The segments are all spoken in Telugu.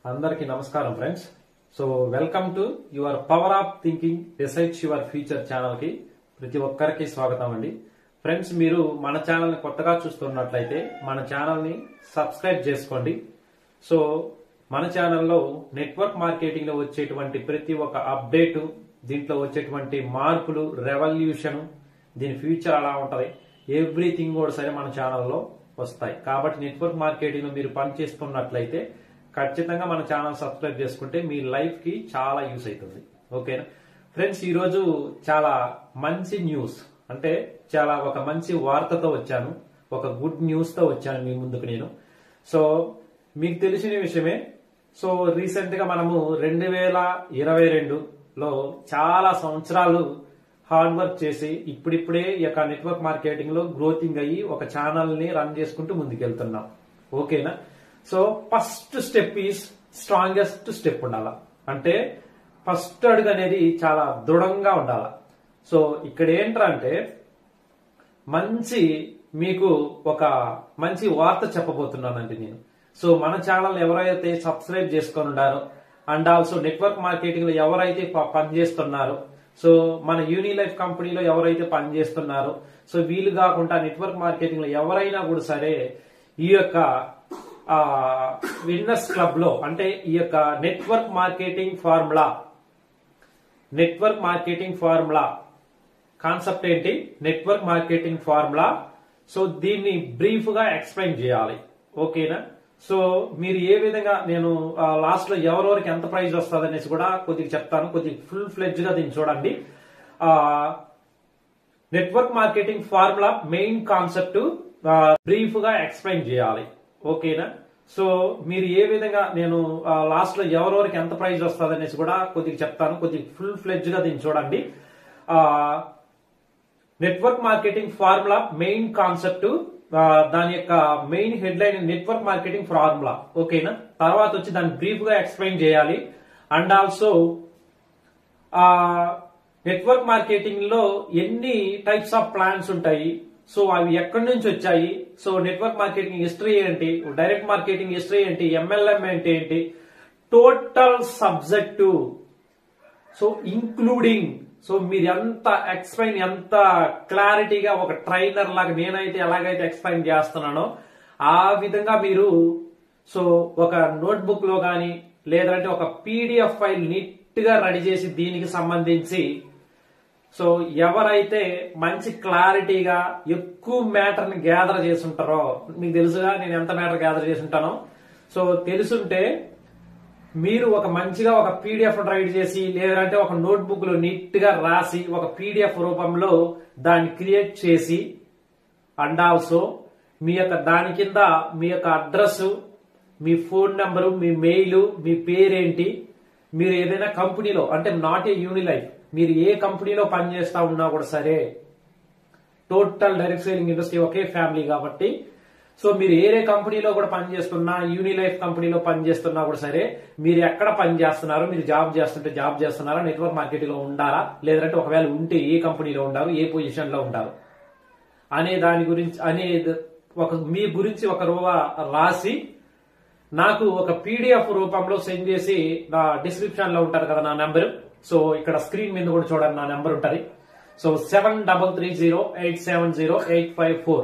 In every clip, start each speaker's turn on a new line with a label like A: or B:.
A: అందరికీ నమస్కారం friends so welcome to your power of thinking decides your future channel కి ప్రతి ఒక్కరికి స్వాగతం అండి ఫ్రెండ్స్ మీరు మన ఛానల్ ని కొత్తగా చూస్తున్నట్లయితే మన ఛానల్ ని సబ్స్క్రైబ్ చేసుకోండి సో మన ఛానల్లో నెట్వర్క్ మార్కెటింగ్ లో వచ్చేటువంటి ప్రతి ఒక్క అప్డేట్ దీంట్లో వచ్చేటువంటి మార్పులు రెవల్యూషన్ దీని ఫ్యూచర్ అలా ఉంటది ఎవ్రీథింగ్ కూడా సరే మన ఛానల్లో వస్తాయి కాబట్టి నెట్వర్క్ మార్కెటింగ్ లో మీరు పని చేస్తున్నట్లయితే ఖచ్చితంగా మన ఛానల్ సబ్స్క్రైబ్ చేసుకుంటే మీ లైఫ్ కి చాలా యూస్ అవుతుంది ఓకేనా ఫ్రెండ్స్ ఈ రోజు చాలా మంచి న్యూస్ అంటే చాలా ఒక మంచి వార్తతో వచ్చాను ఒక గుడ్ న్యూస్ తో వచ్చాను మీ ముందుకు నేను సో మీకు తెలిసిన విషయమే సో రీసెంట్ గా మనము రెండు వేల ఇరవై రెండులో చాలా సంవత్సరాలు హార్డ్ వర్క్ చేసి ఇప్పుడిప్పుడే ఈ యొక్క నెట్వర్క్ మార్కెటింగ్ లో గ్రోతింగ్ అయ్యి ఒక ఛానల్ ని రన్ చేసుకుంటూ ముందుకెళ్తున్నాం ఓకేనా so first step is strongest step ఉండాల అంటే ఫస్ట్ అడుగు అనేది చాలా దృఢంగా ఉండాల సో ఇక్కడ ఏంటంటే మంచి మీకు ఒక మంచి వార్త చెప్పబోతున్నానండి నేను సో మన ఛానల్ ఎవరైతే సబ్స్క్రైబ్ చేసుకొని ఉన్నారో అండ్ ఆల్సో నెట్వర్క్ మార్కెటింగ్ లో ఎవరైతే ప- పనిచేస్తున్నారో సో మన యూనిలైఫ్ కంపెనీలో ఎవరైతే పనిచేస్తున్నారో సో వీళ్ళు కాకుండా నెట్వర్క్ మార్కెటింగ్ లో ఎవరైనా కూడా సరే ఈ యొక్క విన్నర్స్ క్లబ్ లో అంటే ఈ యొక్క network marketing formula network marketing formula concept ఏంటి నెట్వర్క్ మార్కెటింగ్ ఫార్ములా సో దీన్ని బ్రీఫ్ గా ఎక్స్ప్లెయిన్ చేయాలి ఓకేనా సో మీరు ఏ విధంగా నేను లాస్ట్ లో ఎవరెవరికి ఎంత ప్రైజ్ వస్తుంది అనేసి కూడా కొద్దిగా చెప్తాను కొద్దిగా ఫుల్ ఫ్లెడ్జ్ గా దీన్ని చూడండి ఆ network marketing formula main concept brief గా ఎక్స్ప్లెయిన్ చేయాలి ఓకేనా సో మీరు ఏ విధంగా నేను లాస్ట్ లో ఎవరెవరికి ఎంత ప్రైజ్ వస్తుంది అనేసి కూడా కొద్దిగా చెప్తాను కొద్దిగా ఫుల్ ఫ్లెడ్జ్ గా దీన్ని చూడండి ఆ network marketing formula main concept దాని యొక్క main head headline network marketing formula ఓకేనా తర్వాత వచ్చి దాన్ని బ్రీఫ్ గా ఎక్స్ప్లెయిన్ చేయాలి అండ్ ఆల్సో ఆ నెట్వర్క్ మార్కెటింగ్ లో ఎన్ని టైప్స్ ఆఫ్ ప్లాన్స్ ఉంటాయి సో అవి ఎక్కడి నుంచి వచ్చాయి సో నెట్వర్క్ మార్కెటింగ్ హిస్టరీ ఏంటి డైరెక్ట్ మార్కెటింగ్ హిస్టరీ ఏంటి ఎంఎల్ఎం ఏంటి ఏంటి total subject so including so మీరు ఎంత ఎక్స్ప్లెయిన్ ఎంత క్లారిటీగా ఒక ట్రైనర్ లాగా నేనైతే ఎలాగైతే ఎక్స్ప్లెయిన్ చేస్తున్నానో ఆ విధంగా మీరు సో ఒక నోట్బుక్ లో కానీ లేదంటే ఒక పీడిఎఫ్ ఫైల్ నీట్ గా రెడీ చేసి దీనికి సంబంధించి సో ఎవరైతే మంచి క్లారిటీగా ఎక్కువ మ్యాటర్ ని గ్యాదర్ చేసి ఉంటారో మీకు తెలుసుగా నేను ఎంత మ్యాటర్ గ్యాదర్ చేసి ఉంటానో సో తెలుసుంటే మీరు ఒక మంచిగా ఒక పీడిఎఫ్ రైడ్ చేసి లేదంటే ఒక నోట్బుక్ లో నీట్ గా రాసి ఒక పీడిఎఫ్ రూపంలో దాన్ని క్రియేట్ చేసి అండ్ ఆల్సో మీ యొక్క దాని కింద మీ యొక్క అడ్రస్ మీ ఫోన్ నెంబరు మీ మెయిల్ మీ పేరేంటి మీరు ఏదైనా కంపెనీలో అంటే నాట్ ఏ యూనిలైఫ్ మీరు ఏ కంపెనీలో పనిచేస్తా ఉన్నా కూడా సరే టోటల్ డైరెక్ట్ సేలింగ్ ఇండస్ట్రీ ఒకే ఫ్యామిలీ కాబట్టి సో మీరు ఏరే కంపెనీలో కూడా పనిచేస్తున్నా యూనిలైఫ్ కంపెనీలో పనిచేస్తున్నా కూడా సరే మీరు ఎక్కడ పని చేస్తున్నారు మీరు జాబ్ చేస్తుంటే జాబ్ చేస్తున్నారా నెట్వర్క్ మార్కెటింగ్ లో ఉండారా లేదంటే ఒకవేళ ఉంటే ఏ కంపెనీలో ఉండారు ఏ పొజిషన్ లో ఉంటారు అనే దాని గురించి అనే ఒక మీ గురించి ఒక రూవ రాసి నాకు ఒక పీడిఎఫ్ రూపంలో సెండ్ చేసి నా డిస్క్రిప్షన్ లో ఉంటారు కదా నా నెంబర్ సో ఇక్కడ స్క్రీన్ మీద కూడా చూడండి నా నెంబర్ ఉంటది so seven double three zero eight seven zero eight five four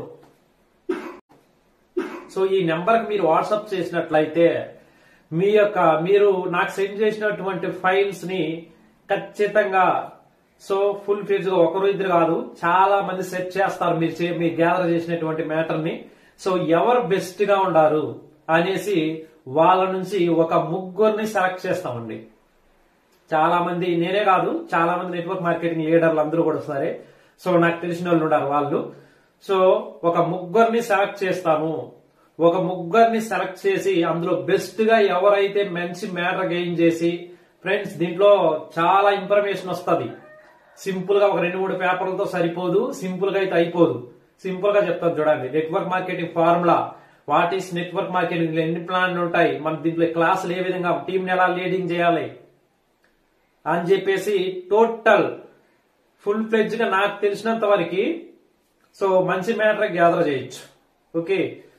A: so ఈ నెంబర్ కి మీరు వాట్సాప్ చేసినట్లయితే మీ యొక్క మీరు నాకు సెండ్ చేసినటువంటి ఫైల్స్ ని ఖచ్చితంగా సో ఫుల్ ఫేజ్ గా ఒకరు ఇద్దరు కాదు చాలా మంది సెట్ చేస్తారు మీరు చే- మీరు గ్యాదర్ చేసినటువంటి మ్యాటర్ ని సో ఎవరు బెస్ట్ గా ఉండారు అనేసి వాళ్ళ నుంచి ఒక ముగ్గురిని సెలెక్ట్ చేస్తామండి చాలా మంది నేనే కాదు చాలా మంది నెట్వర్క్ మార్కెటింగ్ లీడర్లు అందరూ కూడా సరే సో నాకు తెలిసిన వాళ్ళు ఉన్నారు వాళ్ళు సో ఒక ముగ్గురిని సెలెక్ట్ చేస్తాము ఒక ముగ్గురిని సెలెక్ట్ చేసి అందులో బెస్ట్ గా ఎవరైతే మంచి మ్యాటర్ గెయిన్ చేసి ఫ్రెండ్స్ దీంట్లో చాలా ఇన్ఫర్మేషన్ వస్తది సింపుల్ గా ఒక రెండు మూడు పేపర్లతో సరిపోదు సింపుల్ గా అయితే అయిపోదు సింపుల్ గా చెప్తాను చూడండి network marketing formula what is network marketing ఎన్ని ప్లాన్లు ఉంటాయి మన దీంట్లో క్లాసులు ఏ విధంగా టీం ఎలా లీడింగ్ చేయాలి అని చెప్పేసి టోటల్ ఫుల్ ఫ్లెడ్జ్ గా నాకు తెలిసినంత వరకు సో మంచి మ్యాటర్ గ్యాదర్ చేయొచ్చు ఓకే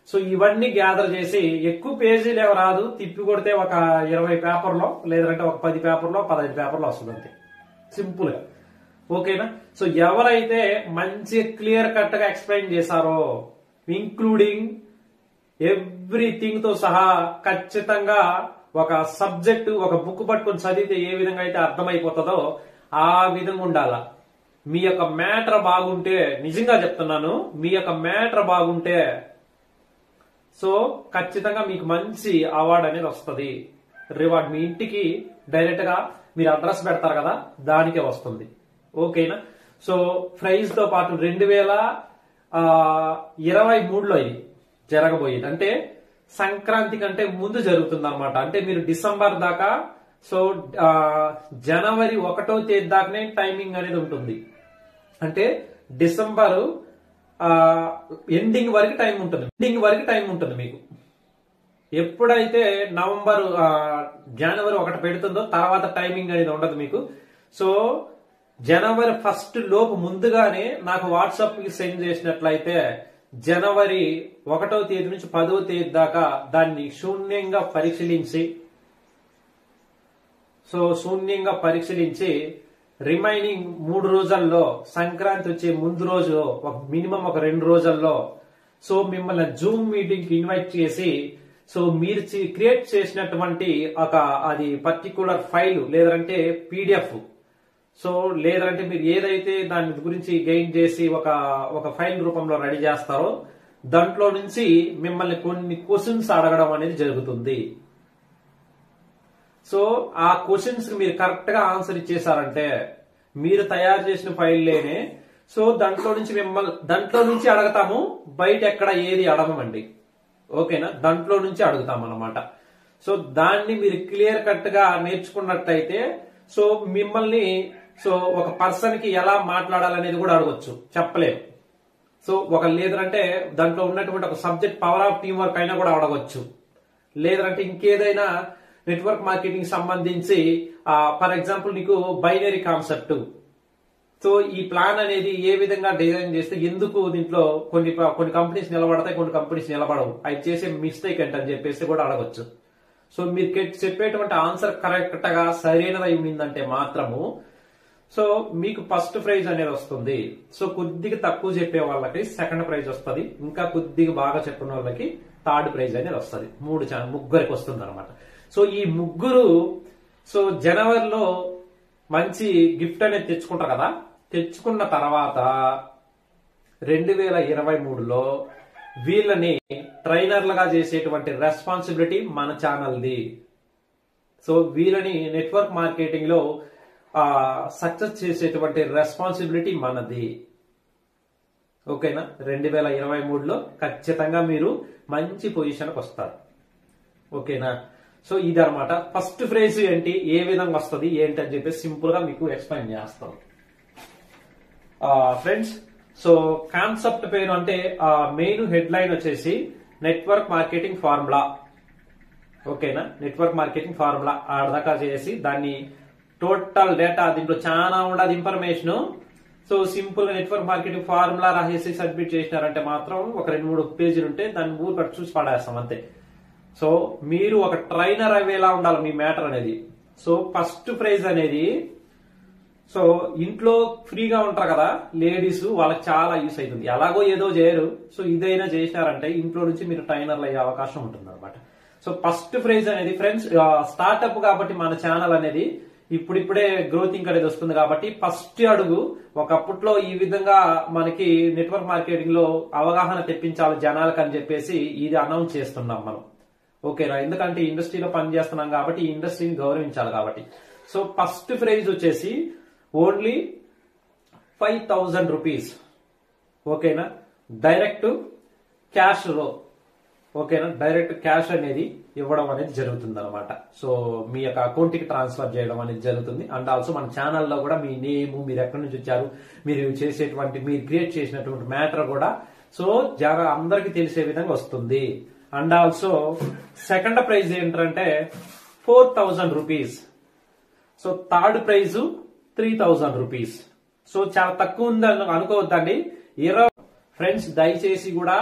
A: సో ఇవన్నీ గ్యాదర్ చేసి ఎక్కువ పేజీలు ఏమో రాదు తిప్పి కొడితే ఒక ఇరవై పేపర్లో లేదంటే ఒక పది పేపర్లో పదహైదు పేపర్లో వస్తుంది అంతే సింపుల్ గా ఓకేనా సో ఎవరైతే మంచి క్లియర్ కట్ గా ఎక్స్ప్లెయిన్ చేశారో ఇంక్లూడింగ్ ఎవ్రీథింగ్ తో సహా ఖచ్చితంగా ఒక సబ్జెక్ట్ ఒక బుక్ పట్టుకొని చదివితే ఏ విధంగా అయితే అర్థమైపోతుందో ఆ విధంగా ఉండాల మీ యొక్క మ్యాటర్ బాగుంటే నిజంగా చెప్తున్నాను మీ యొక్క మ్యాటర్ బాగుంటే సో ఖచ్చితంగా మీకు మంచి అవార్డు అనేది వస్తుంది రివార్డ్ మీ ఇంటికి డైరెక్ట్ గా మీరు అడ్రస్ పెడతారు కదా దానికే వస్తుంది ఓకేనా సో ప్రైజ్ తో పాటు రెండు వేల ఆ, ఇరవై మూడులో ఇది జరగబోయేది అంటే సంక్రాంతి కంటే ముందు జరుగుతుంది అనమాట అంటే మీరు డిసెంబర్ దాకా సో ఆ, జనవరి ఒకటో తేదీ దాకానే టైమింగ్ అనేది ఉంటుంది అంటే డిసెంబర్ ఎండింగ్ వరకు టైం ఉంటుంది ఎండింగ్ వరకు టైం ఉంటుంది మీకు ఎప్పుడైతే నవంబర్ ఆ, జనవరి ఒకటి పెడుతుందో తర్వాత టైమింగ్ అనేది ఉండదు మీకు సో జనవరి ఫస్ట్ లోపు ముందుగానే నాకు వాట్సాప్ కి సెండ్ చేసినట్లయితే జనవరి ఒకటో తేదీ నుంచి పదో తేదీ దాకా దాన్ని శూన్యంగా పరిశీలించి సో శూన్యంగా పరిశీలించి రిమైనింగ్ మూడు రోజుల్లో సంక్రాంతి వచ్చే ముందు రోజు ఒక మినిమం ఒక రెండు రోజుల్లో సో మిమ్మల్ని జూమ్ మీటింగ్ కి ఇన్వైట్ చేసి సో మీరు క్రియేట్ చేసినటువంటి ఒక అది పర్టికులర్ ఫైల్ లేదంటే పీడిఎఫ్ సో లేదంటే మీరు ఏదైతే దాని గురించి గెయిన్ చేసి ఒక ఒక ఫైల్ రూపంలో రెడీ చేస్తారో దాంట్లో నుంచి మిమ్మల్ని కొన్ని క్వశ్చన్స్ అడగడం అనేది జరుగుతుంది సో ఆ క్వశ్చన్స్ మీరు కరెక్ట్ గా ఆన్సర్ ఇచ్చేసారంటే మీరు తయారు చేసిన ఫైల్ లేనే సో దాంట్లో నుంచి మిమ్మల్ని దాంట్లో నుంచి అడగతాము బయట ఎక్కడ ఏది అడగమండి ఓకేనా దాంట్లో నుంచి అడుగుతాం అన్నమాట సో దాన్ని మీరు క్లియర్ కట్ గా నేర్చుకున్నట్టయితే సో మిమ్మల్ని సో ఒక పర్సన్ కి ఎలా మాట్లాడాలనేది కూడా అడగొచ్చు చెప్పలేము సో ఒక లేదంటే దాంట్లో ఉన్నటువంటి ఒక subject power of team work అయినా కూడా అడగొచ్చు లేదంటే ఇంకేదైనా నెట్వర్క్ మార్కెటింగ్ సంబంధించి ఫర్ ఎగ్జాంపుల్ నీకు బైనరీ కాన్సెప్ట్ సో ఈ ప్లాన్ అనేది ఏ విధంగా డిజైన్ చేస్తే ఎందుకు దీంట్లో కొన్ని కొన్ని కంపెనీస్ నిలబడతాయి కొన్ని కంపెనీస్ నిలబడవు అవి చేసే మిస్టేక్ ఏంటని చెప్పేసి కూడా అడగొచ్చు సో మీరు కె- చెప్పేటువంటి ఆన్సర్ కరెక్ట్ గా సరైనదై ఉండిందంటే మాత్రము సో మీకు ఫస్ట్ ప్రైజ్ అనేది వస్తుంది సో కొద్దిగా తక్కువ చెప్పే వాళ్ళకి సెకండ్ ప్రైజ్ వస్తుంది ఇంకా కొద్దిగా బాగా చెప్పిన వాళ్ళకి థర్డ్ ప్రైజ్ అనేది వస్తుంది మూడు ఛా- ముగ్గురికి వస్తుంది అనమాట సో ఈ ముగ్గురు సో జనవరిలో మంచి గిఫ్ట్ అనేది తెచ్చుకుంటారు కదా తెచ్చుకున్న తర్వాత రెండు వేల ఇరవై మూడులో వీళ్ళని ట్రైనర్లుగా చేసేటువంటి రెస్పాన్సిబిలిటీ మన ఛానల్ది సో వీళ్ళని నెట్వర్క్ మార్కెటింగ్ లో సక్సెస్ చేసేటువంటి రెస్పాన్సిబిలిటీ మనది ఓకేనా రెండు వేల ఇరవై మూడులో ఖచ్చితంగా మీరు మంచి పొజిషన్కి వస్తారు ఓకేనా సో ఇది అనమాట ఫస్ట్ ఫ్రేజ్ ఏంటి ఏ విధంగా వస్తుంది ఏంటి అని చెప్పేసి సింపుల్ గా మీకు ఎక్స్ప్లెయిన్ చేస్తాం ఫ్రెండ్స్ సో కాన్సెప్ట్ పేరు అంటే మెయిన్ హెడ్ లైన్ వచ్చేసి నెట్వర్క్ మార్కెటింగ్ ఫార్ములా ఓకేనా నెట్వర్క్ మార్కెటింగ్ ఫార్ములా ఆడదాకా చేసి దాన్ని టోటల్ డేటా దీంట్లో చాలా ఉండదు ఇన్ఫర్మేషన్ సో సింపుల్ గా నెట్వర్క్ మార్కెటింగ్ ఫార్ములా రాసేసి సబ్మిట్ చేసినారంటే మాత్రం ఒక రెండు మూడు పేజీలు ఉంటే దాన్ని ఊరు కట్టి చూసి పడేస్తాం అంతే సో మీరు ఒక ట్రైనర్ అయ్యేలా ఉండాలి మీ మ్యాటర్ అనేది సో ఫస్ట్ ప్రైజ్ అనేది సో ఇంట్లో ఫ్రీగా ఉంటారు కదా లేడీస్ వాళ్ళకి చాలా యూస్ అవుతుంది ఎలాగో ఏదో చేయరు సో ఇదైనా చేసినారంటే ఇంట్లో నుంచి మీరు ట్రైనర్లు అయ్యే అవకాశం ఉంటుంది అనమాట సో ఫస్ట్ ప్రైజ్ అనేది ఫ్రెండ్స్ స్టార్ట్అప్ కాబట్టి మన ఛానల్ అనేది ఇప్పుడిప్పుడే గ్రోతింగ్ అనేది వస్తుంది కాబట్టి ఫస్ట్ అడుగు ఒకప్పట్లో ఈ విధంగా మనకి నెట్వర్క్ మార్కెటింగ్ లో అవగాహన తెప్పించాలి జనాలకు అని చెప్పేసి ఇది అనౌన్స్ చేస్తున్నాం మనం ఓకేనా ఎందుకంటే ఇండస్ట్రీలో పని చేస్తున్నాం కాబట్టి ఈ ఇండస్ట్రీని గౌరవించాలి కాబట్టి సో ఫస్ట్ ప్రైజ్ వచ్చేసి ఓన్లీ ఫైవ్ థౌజండ్ రూపీస్ ఓకేనా డైరెక్ట్ క్యాష్ లో ఓకేనా డైరెక్ట్ క్యాష్ అనేది ఇవ్వడం అనేది జరుగుతుంది అనమాట సో మీ యొక్క అకౌంట్ కి ట్రాన్స్ఫర్ చేయడం అనేది జరుగుతుంది అండ్ ఆల్సో మన ఛానల్లో కూడా మీ నేమ్ మీరు ఎక్కడి నుంచి వచ్చారు మీరు చేసేటువంటి మీరు క్రియేట్ చేసినటువంటి మ్యాటర్ కూడా సో జన అందరికి తెలిసే విధంగా వస్తుంది అండ్ ఆల్సో సెకండ్ ప్రైజ్ ఏంటంటే four thousand rupees so third prize three thousand rupees so చాలా తక్కువ ఉందని అనుకోవద్దండి ఇరవై ఫ్రెండ్స్ దయచేసి కూడా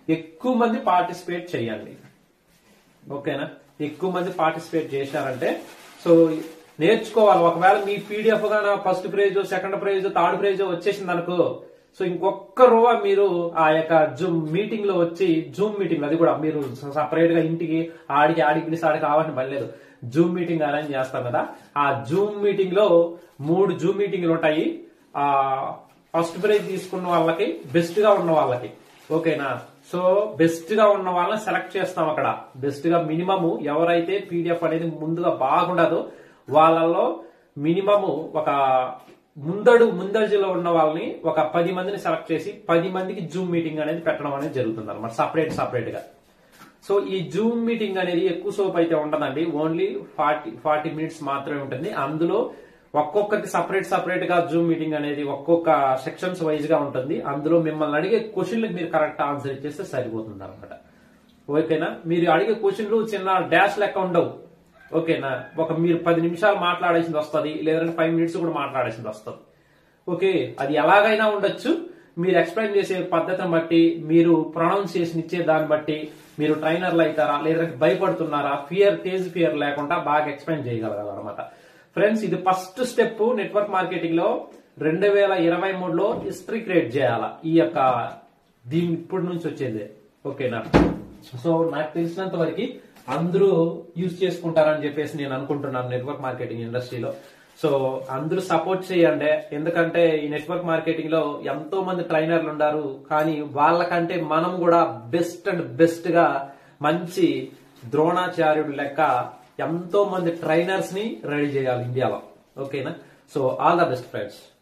A: ఎక్కువ మంది పార్టిసిపేట్ చేయండి ఓకేనా ఎక్కువ మంది పార్టిసిపేట్ చేశారంటే సో నేర్చుకోవాలి ఒకవేళ మీ పీడిఎఫ్ గాన first prize second prize third prize వచ్చేసింది అనుకో సో ఇంకొక రోజు మీరు ఆ యొక్క జూమ్ మీటింగ్ లో వచ్చి జూమ్ మీటింగ్ అది కూడా మీరు సపరేట్ గా ఇంటికి ఆడికి ఆడికి పిలిచి ఆడికి కావాలని పర్లేదు జూమ్ మీటింగ్ అరేంజ్ చేస్తాం కదా ఆ జూమ్ మీటింగ్ లో మూడు జూమ్ మీటింగ్లు ఉంటాయి ఆ ఫస్ట్ ప్రైజ్ తీసుకున్న వాళ్ళకి బెస్ట్ గా ఉన్న వాళ్ళకి ఓకేనా సో బెస్ట్ గా ఉన్న వాళ్ళని సెలెక్ట్ చేస్తాం అక్కడ బెస్ట్ గా మినిమము ఎవరైతే పీడిఎఫ్ అనేది ముందుగా బాగుండదో వాళ్ళలో మినిమము ఒక ముందడు ముందడులో ఉన్న వాళ్ళని ఒక పది మందిని సెలెక్ట్ చేసి పది మందికి జూమ్ మీటింగ్ అనేది పెట్టడం అనేది జరుగుతుంది అనమాట సపరేట్ సపరేట్ గా సో ఈ జూమ్ మీటింగ్ అనేది ఎక్కువ సోప్ అయితే ఉండదండి ఓన్లీ ఫార్టీ ఫార్టీ మినిట్స్ మాత్రమే ఉంటుంది అందులో ఒక్కొక్కరికి సపరేట్ సపరేట్ గా జూమ్ మీటింగ్ అనేది ఒక్కొక్క సెక్షన్స్ వైజ్ గా ఉంటుంది అందులో మిమ్మల్ని అడిగే క్వశ్చన్లకు మీరు కరెక్ట్ ఆన్సర్ ఇచ్చేస్తే సరిపోతుంది అనమాట ఓకేనా మీరు అడిగే క్వశ్చన్లు చిన్న డాష్ లెక్క ఉండవు ఓకేనా ఒక మీరు పది నిమిషాలు మాట్లాడాల్సింది వస్తుంది లేదంటే ఫైవ్ మినిట్స్ కూడా మాట్లాడాల్సింది వస్తుంది ఓకే అది ఎలాగైనా ఉండొచ్చు మీరు ఎక్స్ప్లెయిన్ చేసే పద్ధతిని బట్టి మీరు ప్రొనౌన్సియేషన్ ఇచ్చే దాన్ని బట్టి మీరు ట్రైనర్లు అవుతారా లేదంటే భయపడుతున్నారా ఫియర్ తేజ్ ఫియర్ లేకుండా బాగా ఎక్స్ప్లెయిన్ చేయగలగాలి అనమాట ఫ్రెండ్స్ ఇది ఫస్ట్ స్టెప్ నెట్వర్క్ మార్కెటింగ్ లో రెండు వేల ఇరవై మూడులో హిస్టరీ క్రియేట్ చేయాలా ఈ యొక్క దీని ఇప్పటి నుంచి వచ్చేది ఓకేనా సో నాకు తెలిసినంత వరకు అందరూ యూజ్ చేసుకుంటారని చెప్పేసి నేను అనుకుంటున్నాను నెట్వర్క్ మార్కెటింగ్ ఇండస్ట్రీలో సో అందరూ సపోర్ట్ చేయండి ఎందుకంటే ఈ నెట్వర్క్ మార్కెటింగ్ లో ఎంతో మంది ట్రైనర్లు ఉన్నారు కానీ వాళ్ళకంటే మనం కూడా బెస్ట్ అండ్ బెస్ట్ గా మంచి ద్రోణాచార్యుడు లెక్క ఎంతో మంది ట్రైనర్స్ ని రెడీ చేయాలి ఇండియాలో ఓకేనా so all the best friends